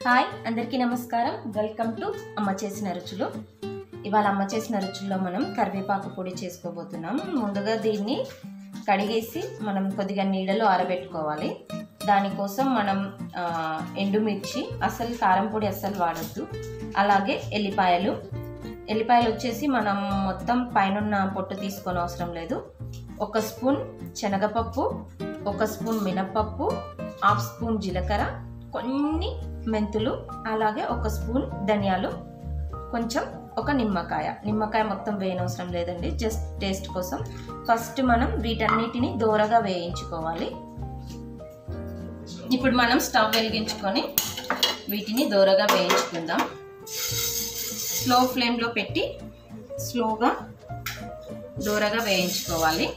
hi అందరికీ నమస్కారం welcome to అమ్మ చేసిన రుచులు ఇవాళ అమ్మ చేసిన రుచుల్లో మనం కరివేపాకు పొడి చేసుకోబోతున్నాం ముందుగా దీన్ని కడిగేసి మనం కొద్దిగా నీడలో ఆరబెట్టుకోవాలి దానికోసం మనం ఆ, ఎండుమిర్చి అసలు కారం పొడి అస్సలు వాడద్దు అలాగే ఎల్లిపాయలు ఎల్లిపాయలు వచ్చేసి మనం మొత్తం పైనున్న పొట్టు తీసుకొని అవసరం లేదు ఒక స్పూన్ శనగపప్పు ఒక స్పూన్ మినపప్పు హాఫ్ స్పూన్ జీలకర్ర కొన్ని మెంతులు అలాగే ఒక స్పూన్ ధనియాలు కొంచెం ఒక నిమ్మకాయ నిమ్మకాయ మొత్తం వేయనవసరం లేదండి జస్ట్ టేస్ట్ కోసం ఫస్ట్ మనం వీటన్నిటిని దోరగా వేయించుకోవాలి ఇప్పుడు మనం స్టవ్ వెలిగించుకొని వీటిని దోరగా వేయించుకుందాం స్లో ఫ్లేమ్లో పెట్టి స్లోగా దోరగా వేయించుకోవాలి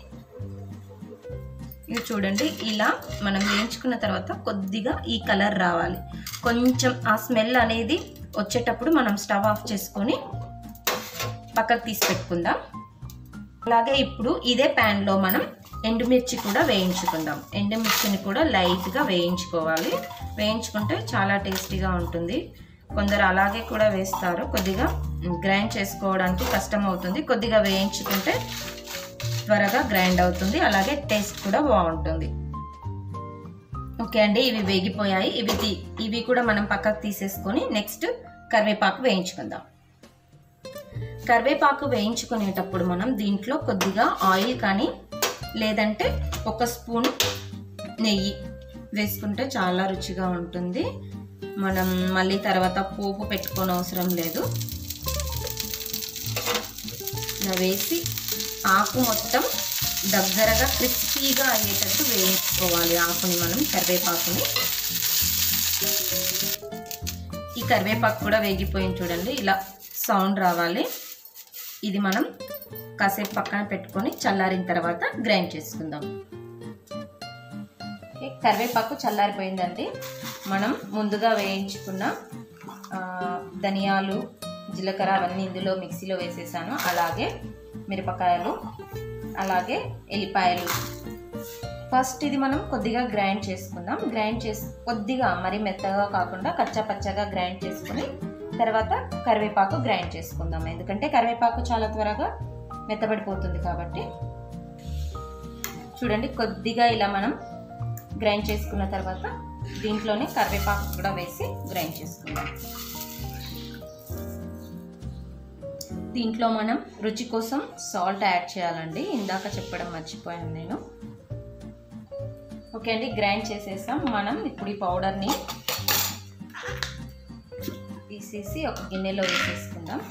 ఇది చూడండి ఇలా మనం వేయించుకున్న తర్వాత కొద్దిగా ఈ కలర్ రావాలి కొంచెం ఆ స్మెల్ అనేది వచ్చేటప్పుడు మనం స్టవ్ ఆఫ్ చేసుకొని పక్కకు తీసి పెట్టుకుందాం అలాగే ఇప్పుడు ఇదే ప్యాన్లో మనం ఎండుమిర్చి కూడా వేయించుకుందాం ఎండుమిర్చిని కూడా లైట్గా వేయించుకోవాలి వేయించుకుంటే చాలా టేస్టీగా ఉంటుంది కొందరు అలాగే కూడా వేస్తారు కొద్దిగా గ్రైండ్ చేసుకోవడానికి కష్టం అవుతుంది కొద్దిగా వేయించుకుంటే త్వరగా గ్రైండ్ అవుతుంది అలాగే టేస్ట్ కూడా బాగుంటుంది ఓకే అండి ఇవి వేగిపోయాయి ఇవి తీ- ఇవి కూడా మనం పక్కకు తీసేసుకొని నెక్స్ట్ కరివేపాకు వేయించుకుందాం కరివేపాకు వేయించుకునేటప్పుడు మనం దీంట్లో కొద్దిగా ఆయిల్ కానీ లేదంటే ఒక స్పూన్ నెయ్యి వేసుకుంటే చాలా రుచిగా ఉంటుంది మనం మళ్ళీ తర్వాత పోపు పెట్టుకోని అవసరం లేదు ఇలా వేసి ఆకు మొత్తం దగ్గరగా క్రిస్పీగా అయ్యేటట్టు వేయించుకోవాలి ఆకుని మనం కరివేపాకుని ఈ కరివేపాకు కూడా వేగిపోయింది చూడండి ఇలా సౌండ్ రావాలి ఇది మనం కాసేపు పక్కన పెట్టుకొని చల్లారిన తర్వాత గ్రైండ్ చేసుకుందాం ఓకే, కరివేపాకు చల్లారిపోయిందండి మనం ముందుగా వేయించుకున్న ఆ, ధనియాలు జీలకర్ర అవన్నీ ఇందులో మిక్సీలో వేసేసాను అలాగే మిరపకాయలు అలాగే ఎల్లిపాయలు ఫస్ట్ ఇది మనం కొద్దిగా గ్రైండ్ చేసుకుందాం గ్రైండ్ చేసి కొద్దిగా మరి మెత్తగా కాకుండా కచ్చా పచ్చగా గ్రైండ్ చేసుకుని తర్వాత కరివేపాకు గ్రైండ్ చేసుకుందాం ఎందుకంటే కరివేపాకు చాలా త్వరగా మెత్తబడిపోతుంది కాబట్టి చూడండి కొద్దిగా ఇలా మనం గ్రైండ్ చేసుకున్న తర్వాత దీంట్లోనే కరివేపాకు కూడా వేసి గ్రైండ్ చేసుకుందాం దీంట్లో మనం రుచి కోసం సాల్ట్ యాడ్ చేయాలండి ఇందాక చెప్పడం మర్చిపోయాను నేను ఓకే అండి గ్రైండ్ చేసేసాం మనం ఇప్పుడు ఈ పౌడర్ని తీసేసి ఒక గిన్నెలో వేసేసుకుందాం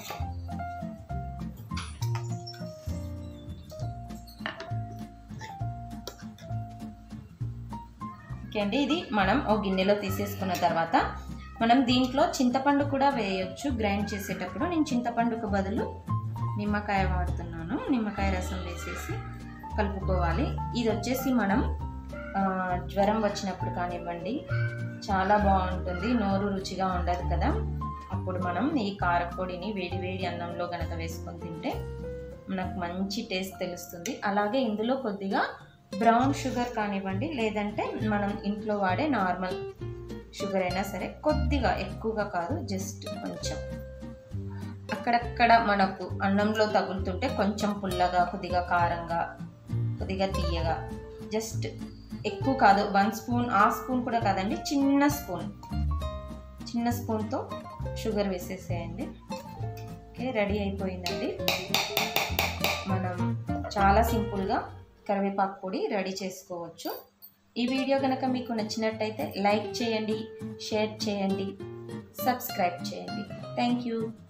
ఓకే అండి ఇది మనం ఓ గిన్నెలో తీసేసుకున్న తర్వాత మనం దీంట్లో చింతపండు కూడా వేయొచ్చు గ్రైండ్ చేసేటప్పుడు నేను చింతపండుకు బదులు నిమ్మకాయ వాడుతున్నాను నిమ్మకాయ రసం వేసేసి కలుపుకోవాలి ఇది వచ్చేసి మనం ఆ, జ్వరం వచ్చినప్పుడు కానివ్వండి చాలా బాగుంటుంది నోరు రుచిగా ఉండదు కదా అప్పుడు మనం ఈ కారపొడిని వేడి వేడి అన్నంలో గనక వేసుకొని తింటే మనకు మంచి టేస్ట్ తెలుస్తుంది అలాగే ఇందులో కొద్దిగా బ్రౌన్ షుగర్ కానివ్వండి లేదంటే మనం ఇంట్లో వాడే నార్మల్ షుగర్ అయినా సరే కొద్దిగా ఎక్కువగా కాదు జస్ట్ కొంచెం అక్కడక్కడ మనకు అన్నంలో తగులుతుంటే కొంచెం పుల్లగా కొద్దిగా కారంగా కొద్దిగా తీయగా జస్ట్ ఎక్కువ కాదు వన్ స్పూన్ ఆ స్పూన్ కూడా కాదండి చిన్న స్పూన్ చిన్న స్పూన్తో షుగర్ వేసేసేయండి ఓకే రెడీ అయిపోయిందండి మనం చాలా సింపుల్గా కరివేపాకు పొడి రెడీ చేసుకోవచ్చు ఈ వీడియో కనుక మీకు నచ్చినట్టయితే లైక్ చేయండి షేర్ చేయండి సబ్స్క్రైబ్ చేయండి థ్యాంక్ యూ